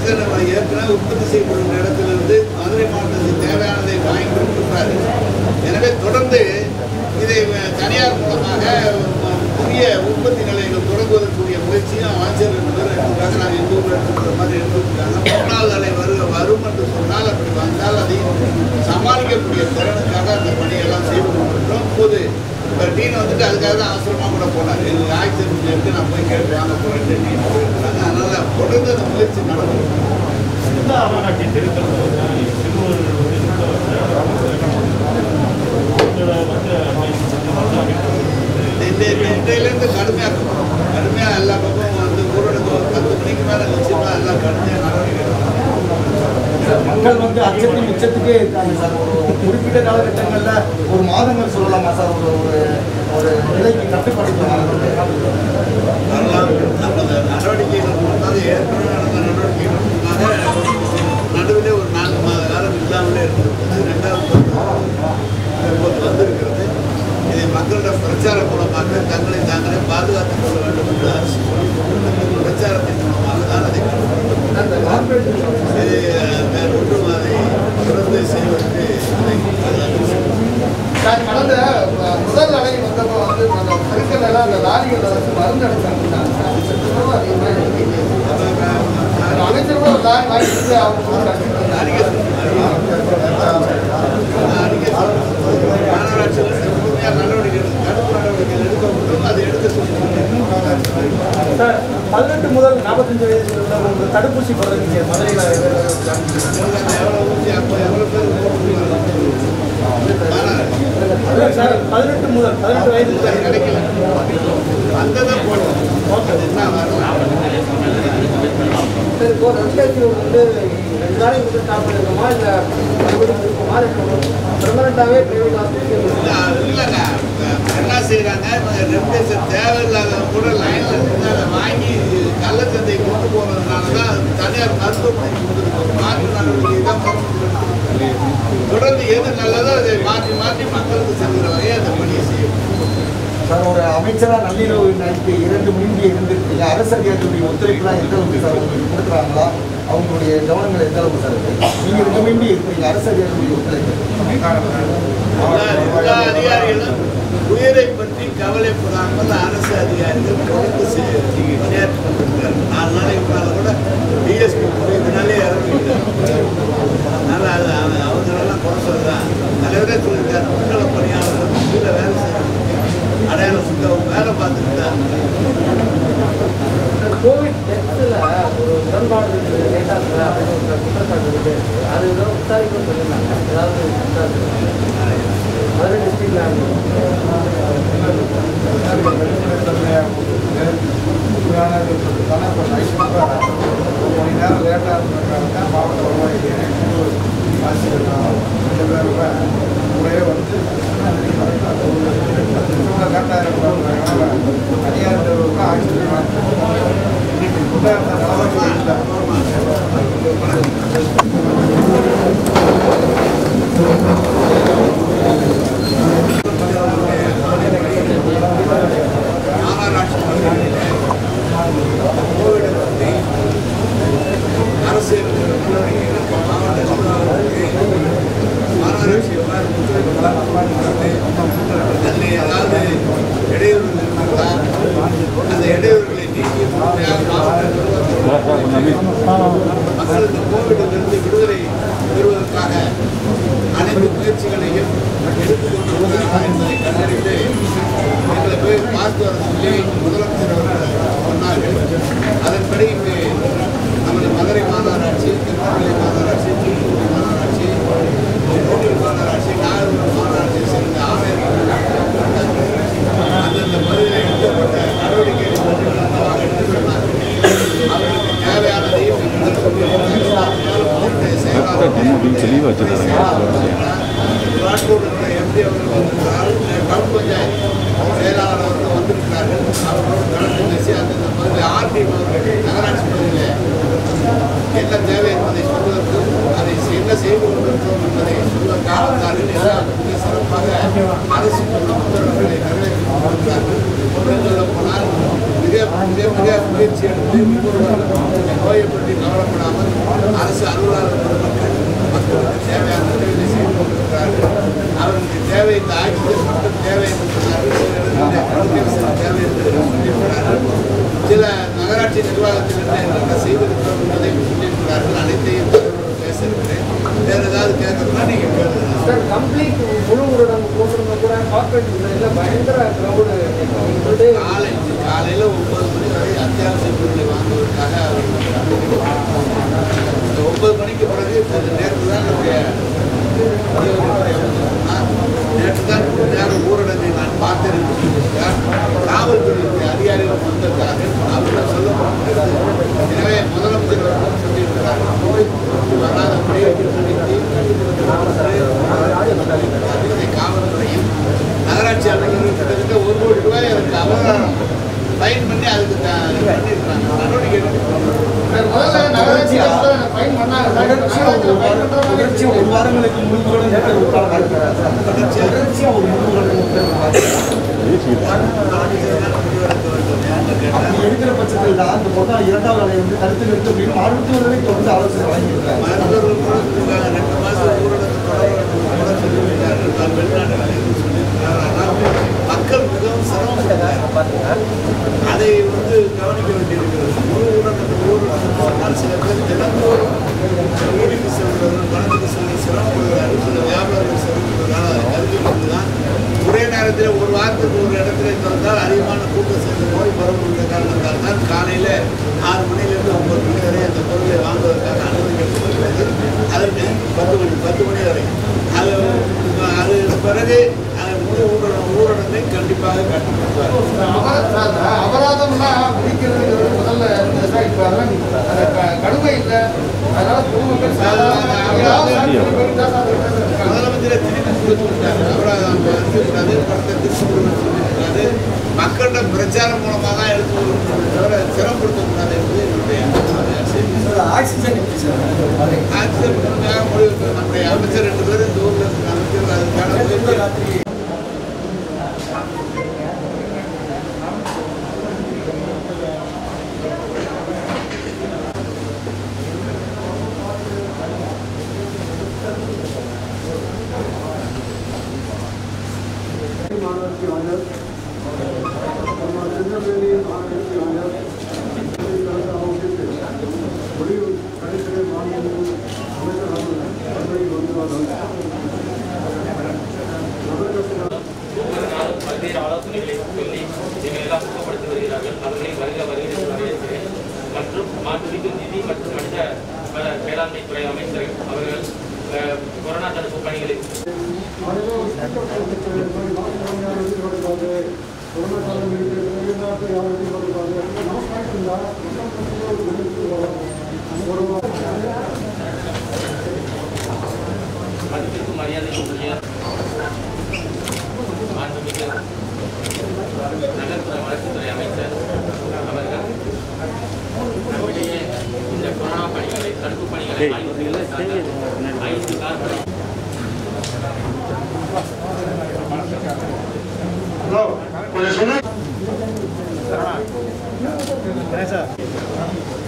ஏற்கனவே ஏற்கனவே உற்பத்தி செய்யப்படுகிற இடத்திலிருந்து மதுரை மாவட்டத்துக்கு தேவையானதை வாங்கி கொடுக்கிறாரு எனவே தொடர்ந்து இதை அஹ், தனியார் மூலமாக அஹ், புதிய உற்பத்தி நிலையங்கள் தொடங்குவதற்குரிய முயற்சியும் அமைச்சர் எடுத்துக்காக நாங்கள் எந்த ஊரில் எடுத்துக்கிற மாதிரி எடுத்துருக்காங்க மூணாவது அலை வரு வரும் என்று சொன்னால் அப்படி வந்தால் அதை சமாளிக்கக்கூடிய திறனுக்காக அந்த பணியெல்லாம் செய்து கொண்டிருக்கிறோம் இப்போது இப்போ டீன் வந்துட்டு அதுக்காக தான் அவசரமாக கூட போனார் எங்களுக்கு ஆக்சிடென்ட் இருக்கு நான் போய் கேட்டு வாங்க போகிறேன் டீன் போயிருக்கிறாங்க அதனால் தொடர்ந்து அந்த முயற்சி நடக்கும் இந்த அமராட்சி திருத்தம் வந்து திருவூர் வந்து இந்த இன்றையிலேருந்து கடுமையாக இருக்கும் கடுமையாக எல்லா பக்கமும் வந்து ஊரடங்கு ஒரு பத்து மணிக்கு மேலே நிச்சயமாக எல்லாம் கடுமையாக நடவடிக்கை எடுக்கணும். மக்கள் வந்து அச்சத்தின் உச்சத்துக்கே இருக்காங்க சார் ஒரு குறிப்பிட்ட காலகட்டங்கள்ல ஒரு மாதங்கள் சொல்லலாமா சார் ஒரு ஒரு ஒரு நிலைக்கு கட்டுப்படுத்தலாம் வரலாம் நமது நடவடிக்கைகள் மூலமாக ஏற்கனவே நடந்த நடவடிக்கைகள் மூலமாக நடுவிலே ஒரு நான்கு மாத காலம் இல்லாமலே இருந்திருக்கிறது ரெண்டாவது இப்போது வந்திருக்கிறது இதை மக்களிடம் பிரச்சார மூலமாக தங்களை தாங்களே பாதுகாத்துக் கொள்ள வேண்டும் என்று அரசு சொல்லிக்கொண்டு பிரச்சாரத்தின் மூலமாக தான் அதை இது வேறு ஒன்றும் அதை தொடர்ந்து செய்வதற்கு அதை சார் கடந்த அஹ், முதல் அலை வந்தப்போ வந்து அந்த பெருக்கல் எல்லாம் அந்த லாரிகள் வந்து மருந்து அடிச்சாங்க சார் சட்டமும் அதிகமாக இருக்கு. அந்த அமைச்சர் கூட ஒரு லாரி வாங்கி கொடுத்து அவங்க வந்து அடிச்சிட்டு இருந்தாங்க. அறிக்கை அறிக்கை மாநகராட்சியில் முழுமையாக நடவடிக்கை எடுத்து தடுப்பு நடவடிக்கைகள் எடுக்க முடியும் அதை எடுக்க சொல்லுங்கள் சார் பதினெட்டு முதல் நாற்பத்தஞ்சு வயசு உள்ளவங்களுக்கு தடுப்பூசி போடுறதுக்கு மதுரையில் எவ்வளோ ஊசி அப்போ எவ்வளோ பேர் போட்டுருக்காங்க? மாநகராட்சி சார் பதினெட்டு முதல் பதினெட்டு வயது முதல் கிடைக்கல வந்ததை போட்டோம் அது என்ன வரலாம் சார் இப்போ ரெகுலேஷன் வந்து ரெண்டு நாளைக்கு வந்து ஸ்டாப் பண்ணிருக்கோமா இல்லை மறுபடியும் இருக்குமா பெர்மனண்டாகவே பிரைவேட் ஹாஸ்பிட்டல் இல்ல, இல்லைங்க இப்ப என்ன செய்யறாங்க ரெப்டேஷன் தேவையில்லாத கூட லைன்ல இருந்து அதை வாங்கி கள்ளச்சந்தை கொண்டு போனதுனால தான் தனியார் மருத்துவமனைக்கு கொடுத்துருக்கோம் மாற்று நடவடிக்கை தான் மருத்துவமனை தொடர்ந்து எது நல்லதோ அதை மாற்றி மாற்றி மக்களுக்கு செல்கிற வகையை அந்த பணியை செய்யும் சார் ஒரு அமைச்சரா நள்ளிரவு நைட்டு இரண்டு மணிக்கு இருந்திருக்கீங்க அரசு அதிகாரிகளுடைய ஒத்துழைப்புலாம் எந்த அளவுக்கு சார் உங்களுக்கு கொடுக்குறாங்களா அவங்களுடைய கவனங்கள் எந்த அளவுக்கு சார் இருக்கு நீங்க ரெண்டு மணி இருக்கீங்க அரசு அதிகாரிகளுடைய ஒத்துழைப்பு எல்லா எல்லா அதிகாரிகளும் உயிரை பற்றி கவலைப்படாமல் அரசு அதிகாரிகள் தொடர்ந்து செ- பணியாற்றி கொண்டிருக்கிறார் நாலு நாளைக்கு முன்னால் கூட டிஎஸ்பி இதனாலே இறங்கிட்டார் அதனால் அது அவ- அவங்களெல்லாம் குறை சொல்லுதான் தலைவரே சொல்லியிருக்காரு முன்கள பணியாளர்கள் கீழே வேலை செய்யணும் அடையாளம் சுத்தம் வேலை பார்த்துட்டு தான் கோவிட் டெஸ்ட்டில் ஒரு உடன்பாடு இருக்குது லேட்டாக இருக்குது அப்படின்னு ஒரு குற்றச்சாட்டு இருக்கு அது ஏதோ விசாரிக்க சொல்லியிருந்தாங்க ஏதாவது மதுரை டிஸ்ட்ரிக்டில் மணி நேரம் லேட்டாக இருந்ததுனால தான் மாவட்ட வருவாய்க்கு ஆசிரியர் ரெண்டு பேருமே கூடயே வந்து பத்து நிமிஷம் லேட்டாக இருக்கிறதுனால தனியார் ஆசிரியர் இன்னைக்கு கூட அந்த நிலவரம் இல்லை மாநகராட்சி பகுதிகளிலே கோவிடை பற்றி அரசு எடுக்கிற நடவடிக்கைகளுக்கு மாவட்ட நிர்வாகத்துக்கு மாநகராட்சி எவ்வாறு ஒத்துழைப்பு வழங்குகிறது அதில் ஏதாவது இடையூறுகள் இருக்கிறதா அந்த இடையூறுகளை நீக்கி முழுமையாக மாவட்ட நிர்வாகம் மக்களுக்கு கோவிடிலிருந்து விடுதலை பெறுவதற்காக அனைத்து முயற்சிகளையும் எடுத்துக்கொண்டிருக்கிறார்களா என்பதை கண்டறிந்து எங்களை போய் பார்த்து வர சொல்லி முதலமைச்சர் அவர்கள் சொன்னார்கள் அதன்படி இங்கு நமது மதுரை மாநகராட்சி திருநெல்வேலி மாநகராட்சி தூத்துக்குடி மாநகராட்சி கோவில் மாநகராட்சி நாகர்கோவில் மாநகராட்சி சேர்ந்த ஆணையர்கள் அந்தந்த பகுதியில் எடுக்கப்பட்ட நடவடிக்கைகளை பற்றி விளக்கமாக எடுத்துக் கொண்டார்கள் அவர்களுக்கு தேவையானதையும் ராட்கோடு எம்பி அவர்கள் வந்திருக்கிறார் டவுன் பஞ்சாயத்து செயலாளர் அவர்கள் வந்திருக்கிறார்கள் அவர்களோடு கலந்து பேசி அந்தந்த பகுதியில் ஆர்டி அவர்கள் நகராட்சி பகுதியில் என்ன தேவை என்பதை சொல்வதற்கும் அதை என்ன செய்து கொண்டிருக்கிறோம் என்பதை சொல்வதற்காக வந்தார்கள் எல்லாம் மிக சிறப்பாக அரசு சொன்ன உத்தரவுகளை நிறைவேற்றி கொண்டிருக்கிறார்கள் சொல்ல போனால் மிக மிக மிக முயற்சி எடுத்து எனவே ஒவ்வொருவரும் இந்த நோயை பற்றி கவலைப்படாமல் அரசு அலுவலர்கள் பெருமக்கள் மக்களுக்கு தேவையான உதவிகளை செய்து கொண்டிருக்கிறார்கள் அவர்களுக்கு தேவை இந்த ஆக்சிஜன் மட்டும் தேவை என்று சொன்னார்கள் சில இடங்களில் படுக்கை தேவை என்று சொல்லியிருக்கிறார்கள் சில நகராட்சி நிர்வாகத்திலிருந்து என்னென்ன செய்திருக்கிறோம் என்பதை சொல்லியிருக்கிறார்கள் அனைத்தையும் தலைவரோடு பேச இருக்கிறேன் வேறு ஏதாவது கேட்கணும்னா நீங்கள் கேளுங்க சார் கம்ப்ளீட் முழு ஊரடங்கு போட்டிருந்தா கூட கார்பரேட் இதில் பயங்கர க்ரௌடு எங்களுடைய காலை காலையில் ஒன்பது மணி வரை அத்தியாவசிய பொருட்களை வாங்குவதற்காக இந்த ஒன்பது மணிக்கு பிறகு கொஞ்ச நேரத்தில் தான் நம்முடைய நேற்று தான் கொஞ்ச நேரம் ஊரடங்கை நான் பார்த்திருக்கிறேன் காவல்துறையினுடைய அதிகாரிகள் வந்திருக்கார்கள் அவர்கள் சொல்லப்பட்டிருக்கிறது எனவே முதலமைச்சர் அவர்கள் சொல்லியிருக்கிறார்கள் நோய் தொற்று வராதபடி நிறுத்தி காவல்துறையும் நகராட்சி அலுவலர்கள் கிட்டத்தட்ட ஒரு கோடி ரூபாய் அதுக்கு அபராதம் ஃபைன் பண்ணி அதுக்கு த- பண்ணியிருக்காங்க நடவடிக்கை எடுக்கணும். சார், முதல்ல நகராட்சி அரசு ஃபைன் பண்ணாங்க சார். நகராட்சியில் ஃபைன் பண்றவங்க தொடர்ச்சியா ஒரு வாரங்களுக்கு முன்பு கூட இந்த மாதிரி ஒரு காலம் இருக்கிறார் சார். தொடர்ச்சியா ஒரு மூணு வாரங்களுக்கு அப்படி இருக்கிற பட்சத்தில் தான் அந்த பொண்ணு இரண்டாவது அலை வந்து தடுத்து நிறுத்த முடியும் மருத்துவர்களை தொடர்ந்து ஆலோசனை வழங்கியிருக்காங்க மருத்துவர்கள் கூட சொல்லியிருக்காங்க, ரெண்டு மாசம் ஊரடங்கு தொடர வேண்டும் கூட சொல்லியிருக்கார்கள். நான் வெளிநாடுகளில் சொல்லியிருக்கிறார். ஆனால் மக்கள் மிகவும் சிரமப்படுகிறார்கள் அதை வந்து கவனிக்க வேண்டியிருக்கிறது முழு ஊரடங்கு ஊரடங்கு சொன்னால் சில பேர் தினந்தோறும் வீட்டுக்கு செல்வதற்கு பணத்துக்கு செல்வது சிரமப்படுகிறார்கள் சில வியாபாரிகள் சிரமப்படுகிறார்கள் அதை கருத்தில் கொண்டுதான் ஒரே நேரத்தில் ஒரு வாரத்துக்கு ஒரு இடத்துல திறந்தால் அதிகமான கூட்டம் சேர்ந்து நோய் பரவுகின்ற காரணத்தால் தான் காலையில் ஆறு மணியிலிருந்து ஒன்பது மணி வரை அந்த பொருளை வாங்குவதற்காக அனுமதிக்கப்படுகிறது அதற்கு பத்து மணி பத்து மணி வரை அது அது பிறகு அது முழு ஊரடங்கு ஊரடங்கை கண்டிப்பாக கட்டுப்படுத்துவார் அபரா- சார், அபராதம்லாம் விதிக்கிறதுங்கிறது முதல்ல இருந்தது சார். இப்ப அதெல்லாம் அந்த க- கடுமை இல்லை. அதனால பொதுமக்கள் சாதாரண ஏதாவது சாப்பிட்டு போயிட்டு தான் சார் இருக்காங்க. முதலமைச்சரை திருப்பி கொடுத்து விட்டார் அபராதம் இருக்கக்கூடாது பணத்தை திருப்பி கொடுக்க சொல்லியிருக்காரு மக்களிடம் பிரச்சாரம் மூலமாக தான் எடுத்து வருவதை தவிர சிரமப்படுத்தக்கூடாது என்பது என்னுடைய செய்தி ஆக்சிஜன் எப்படி சார் ஆக்சிஜன் முழுமையாக முடிவு நம்முடைய அமைச்சர் ரெண்டு பேரும் இந்த ஊரில் இருக்கிற அமைச்சர் அதுக்கான முயற்சி மாநகராட்சி ஆணையர் நம்ம திருநெல்வேலி மாநகராட்சி ஆணையர் அவர்களுக்கு முடிவு கடைசியை மாநில அமைச்சர் அவர்கள் பதவி வந்துள்ளார்கள் ஒவ்வொரு நாளும் பல்வேறு ஆலோசனைகளை சொல்லி எங்களை எல்லாம் ஊக்கப்படுத்தி வருகிறார்கள் அவர்களை வருக வருகிற வரவேற்கிறேன் மற்றும் மாண்புமிகு நிதி மற்றும் மனித வள மேலாண்மை துறை அமைச்சர் அவர்கள் அஹ், கொரோனா தடுப்பு பணிகளை கொரோனா காலம் இருக்கிறது யாரும் ஒரு மதிப்பிற்கு மரியாதைக்குரிய மாண்புமிகு நகர்ப்புற வளர்ச்சித்துறை அமைச்சர் அவர்கள் நம்மிடையே இந்த கொரோனா பணிகளை தடுப்பு பணிகளை ஆய்வு செய்வதற்காக ஐந்து கார்பனை கொஞ்சம் சொன்ன